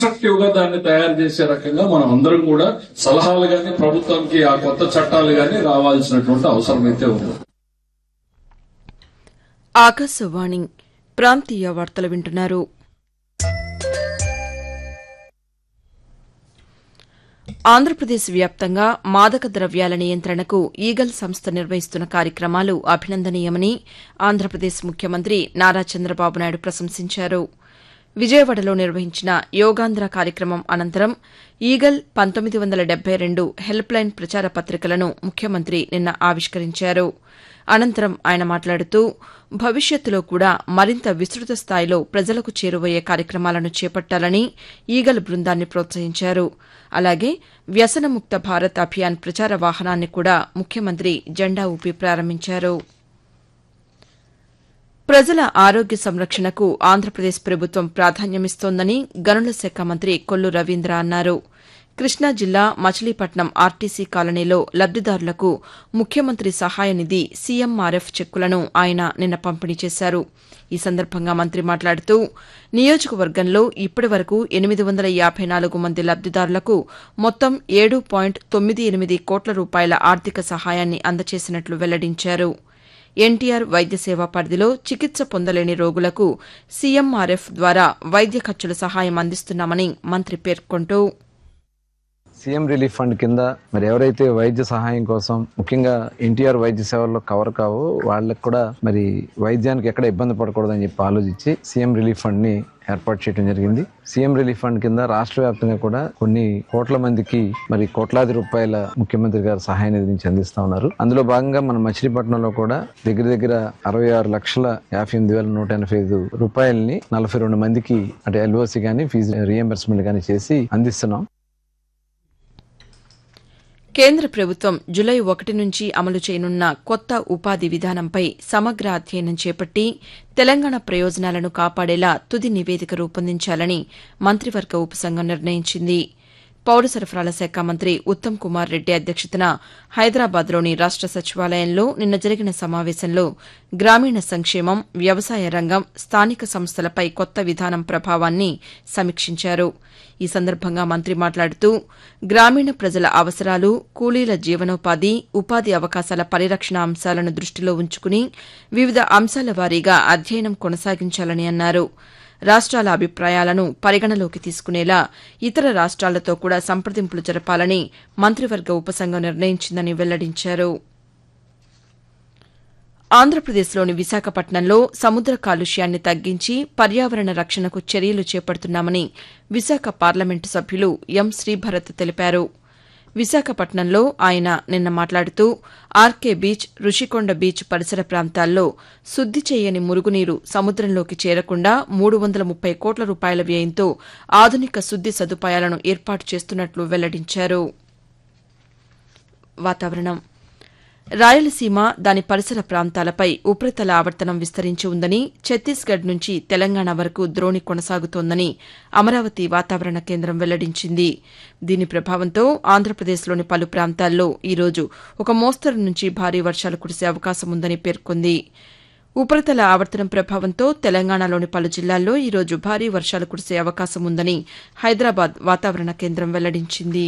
constructive గా దాన్ని తయారు చేసే రకంగా మనం అందరం కూడా సలహాలు గాని ప్రభుత్వానికి ఆ కొత్త చట్టాలు గాని రావాల్సినటువంటి అవసరం అయితే ఉంది ఆకాశవాణి ప్రాంతీయ వార్తలు వింటున్నారు ఆంధ్రప్రదేశ్ వ్యాప్తంగా మాదక ద్రవ్యాల నియంత్రణకు ఈగల్ సంస్థ నిర్వహిస్తున్న కార్యక్రమాలు అభినందనీయమని ఆంధ్రప్రదేశ్ ముఖ్యమంత్రి నారా చంద్రబాబు నాయుడు ప్రశంసించారు విజయవాడలో నిర్వహించిన యోగాంధ్ర కార్యక్రమం అనంతరం ఈగల్ పంతొమ్మిది వందల డెబ్బై రెండు హెల్ప్ లైన్ ప్రచార పత్రికలను ముఖ్యమంత్రి నిన్న ఆవిష్కరించారు అనంతరం ఆయన మాట్లాడుతూ భవిష్యత్తులో కూడా మరింత విస్తృత స్థాయిలో ప్రజలకు చేరువయ్యే కార్యక్రమాలను చేపట్టాలని ఈగల్ బృందాన్ని ప్రోత్సహించారు అలాగే వ్యసనముక్త భారత్ అభియాన్ ప్రచార వాహనాన్ని కూడా ముఖ్యమంత్రి జెండా ఊపి ప్రారంభించారు ప్రజల ఆరోగ్య సంరక్షణకు ఆంధ్రప్రదేశ్ ప్రభుత్వం ప్రాధాన్యమిస్తోందని గనుల శాఖ మంత్రి కొల్లు రవీంద్ర అన్నారు కృష్ణా జిల్లా మచిలీపట్నం ఆర్టీసీ కాలనీలో లబ్దిదారులకు ముఖ్యమంత్రి సహాయ నిధి సీఎంఆర్ఎఫ్ చెక్కులను ఆయన నిన్న పంపిణీ చేశారు ఈ సందర్భంగా మంత్రి మాట్లాడుతూ నియోజకవర్గంలో ఇప్పటి వరకు ఎనిమిది వందల యాబై నాలుగు మంది లబ్దిదారులకు మొత్తం ఏడు పాయింట్ తొమ్మిది ఎనిమిది కోట్ల రూపాయల ఆర్థిక సహాయాన్ని అందజేసినట్లు వెల్లడించారు ఎన్టీఆర్ వైద్య సేవ పరిధిలో చికిత్స పొందలేని రోగులకు సీఎంఆర్ఎఫ్ ద్వారా వైద్య ఖర్చుల సహాయం అందిస్తున్నామని మంత్రి పేర్కొంటూ సీఎం రిలీఫ్ ఫండ్ కింద మరి ఎవరైతే వైద్య సహాయం కోసం ముఖ్యంగా ఎన్టీఆర్ వైద్య సేవల్లో కవర్ కావో వాళ్ళకి కూడా మరి వైద్యానికి ఎక్కడ ఇబ్బంది పడకూడదని చెప్పి ఆలోచించి సీఎం రిలీఫ్ ఫండ్ ని ఏర్పాటు చేయడం జరిగింది సీఎం రిలీఫ్ ఫండ్ కింద రాష్ట్ర వ్యాప్తంగా కూడా కొన్ని కోట్ల మందికి మరి కోట్లాది రూపాయల ముఖ్యమంత్రి గారు సహాయ నిధి నుంచి అందిస్తా ఉన్నారు అందులో భాగంగా మన మచిలీపట్నంలో కూడా దగ్గర దగ్గర అరవై ఆరు లక్షల యాభై ఎనిమిది వేల నూట ఎనభై ఐదు రూపాయలని నలభై రెండు మందికి అంటే ఎల్ఓసి కానీ ఫీజు రియంబర్స్మెంట్ కానీ చేసి అందిస్తున్నాం కేంద్ర ప్రభుత్వం జులై ఒకటి నుంచి అమలు చేయనున్న కొత్త ఉపాధి విధానంపై సమగ్ర అధ్యయనం చేపట్టి తెలంగాణ ప్రయోజనాలను కాపాడేలా తుది నివేదిక రూపొందించాలని మంత్రివర్గ ఉపసంఘం నిర్ణయించింది పౌర సరఫరాల శాఖ మంత్రి ఉత్తమ్ కుమార్ రెడ్డి అధ్యక్షతన హైదరాబాద్లోని రాష్ట సచివాలయంలో నిన్న జరిగిన సమావేశంలో గ్రామీణ సంక్షేమం వ్యవసాయ రంగం స్థానిక సంస్థలపై కొత్త విధానం ప్రభావాన్ని సమీక్షించారు ఈ సందర్భంగా మంత్రి మాట్లాడుతూ గ్రామీణ ప్రజల అవసరాలు కూలీల జీవనోపాధి ఉపాధి అవకాశాల పరిరక్షణ అంశాలను దృష్టిలో ఉంచుకుని వివిధ అంశాల వారీగా అధ్యయనం కొనసాగించాలని అన్నారు రాష్ట్రాల అభిప్రాయాలను పరిగణలోకి తీసుకునేలా ఇతర రాష్ట్రాలతో కూడా సంప్రదింపులు జరపాలని మంత్రివర్గ ఉపసంఘం నిర్ణయించిందని వెల్లడించారు ఆంధ్రప్రదేశ్లోని విశాఖపట్నంలో సముద్ర కాలుష్యాన్ని తగ్గించి పర్యావరణ రక్షణకు చర్యలు చేపడుతున్నామని విశాఖ పార్లమెంటు సభ్యులు ఎం శ్రీభరత్ తెలిపారు విశాఖపట్నంలో ఆయన నిన్న మాట్లాడుతూ ఆర్కే బీచ్ రుషికొండ బీచ్ పరిసర ప్రాంతాల్లో శుద్ది చేయని మురుగునీరు సముద్రంలోకి చేరకుండా మూడు వందల ముప్పై కోట్ల రూపాయల వ్యయంతో ఆధునిక శుద్ది సదుపాయాలను ఏర్పాటు చేస్తున్నట్లు వెల్లడించారు వాతావరణం రాయలసీమ దాని పరిసర ప్రాంతాలపై ఉపరితల ఆవర్తనం విస్తరించి ఉందని ఛత్తీస్గఢ్ నుంచి తెలంగాణ వరకు ద్రోణి కొనసాగుతోందని అమరావతి వాతావరణ కేంద్రం వెల్లడించింది దీని ప్రభావంతో ఆంధ్రప్రదేశ్లోని పలు ప్రాంతాల్లో ఈరోజు ఒక మోస్తరు నుంచి భారీ వర్షాలు కురిసే అవకాశం ఉందని పేర్కొంది ఉపరితల ఆవర్తనం ప్రభావంతో తెలంగాణలోని పలు జిల్లాల్లో ఈరోజు భారీ వర్షాలు కురిసే అవకాశం ఉందని హైదరాబాద్ వాతావరణ కేంద్రం వెల్లడించింది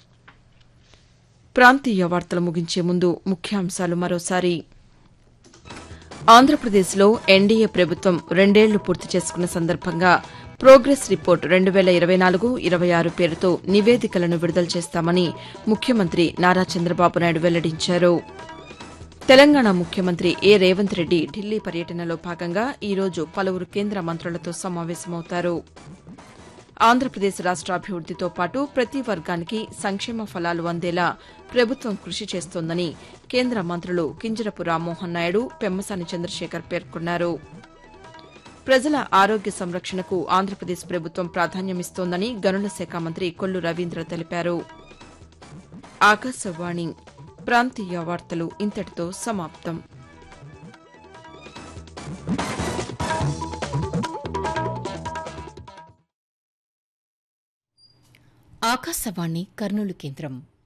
ప్రాంతీయ వార్తలు ముగించే ముందు ముఖ్యాంశాలు మరోసారి ఆంధ్రప్రదేశ్లో ఎన్డీఏ ప్రభుత్వం రెండేళ్లు పూర్తి చేసుకున్న సందర్భంగా ప్రోగ్రెస్ రిపోర్ట్ రెండు వేల ఇరవై నాలుగు ఇరవై ఆరు పేరుతో నివేదికలను విడుదల చేస్తామని ముఖ్యమంత్రి నారా చంద్రబాబు నాయుడు వెల్లడించారు తెలంగాణ ముఖ్యమంత్రి ఏ రేవంత్ రెడ్డి ఢిల్లీ పర్యటనలో భాగంగా ఈరోజు పలువురు కేంద్ర మంత్రులతో సమావేశమవుతారు ఆంధ్రప్రదేశ్ రాష్ట్రాభివృద్దితో పాటు ప్రతి వర్గానికి సంక్షేమ ఫలాలు అందేలా ప్రభుత్వం కృషి చేస్తోందని కేంద్ర మంత్రులు కింజరపు రామ్మోహన్ నాయుడు పెమ్మసాని చంద్రశేఖర్ పేర్కొన్నారు ప్రజల ఆరోగ్య సంరక్షణకు ఆంధ్రప్రదేశ్ ప్రభుత్వం ప్రాధాన్యమిస్తోందని గనుల శాఖ మంత్రి కొల్లు రవీంద్ర తెలిపారు ఆకాశవాణి ప్రాంతీయ వార్తలు ఇంతటితో సమాప్తం ఆకాశవాణి కర్నూలు కేంద్రం